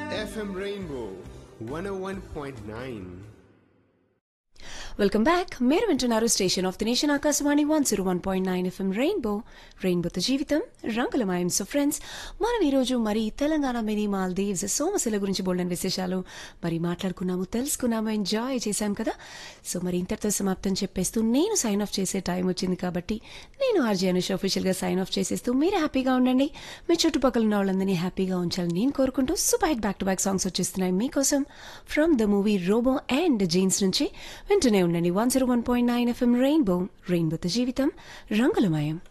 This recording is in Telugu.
FM Rainbow 101.9. వెల్కమ్ బ్యాక్ మీరు వింటున్నారు station of the nation Akashvani one zero one point nine FM Rainbow రెయిన్బోతో జీవితం రంగులమాయం సో ఫ్రెండ్స్ మనం ఈరోజు మరి తెలంగాణ మినీ మాల్దీవ్స్ సోమశిల గురించి బోల్డన్ విశేషాలు మరి మాట్లాడుకున్నాము తెలుసుకున్నాము ఎంజాయ్ చేశాం కదా సో మరి ఇంతటితో సమాప్తం చెప్పేస్తూ నేను సైన్ ఆఫ్ చేసే టైం వచ్చింది కాబట్టి నేను ఆర్జీ అనుష్ అఫీషియల్గా సైన్ ఆఫ్ చేసేస్తూ మీరు హ్యాపీగా ఉండండి మీ చుట్టుపక్కల ఉన్న వాళ్ళందరినీ హ్యాపీగా ఉంచాలని నేను కోరుకుంటూ super hit back to back songs వచ్చేస్తున్నాయి మీకోసం from the movie Robo and Jeans నుంచి వింటూనే ఉండండి one zero one point nine FM Rainbow రెయిన్బోతో జీవితం రంగులమయం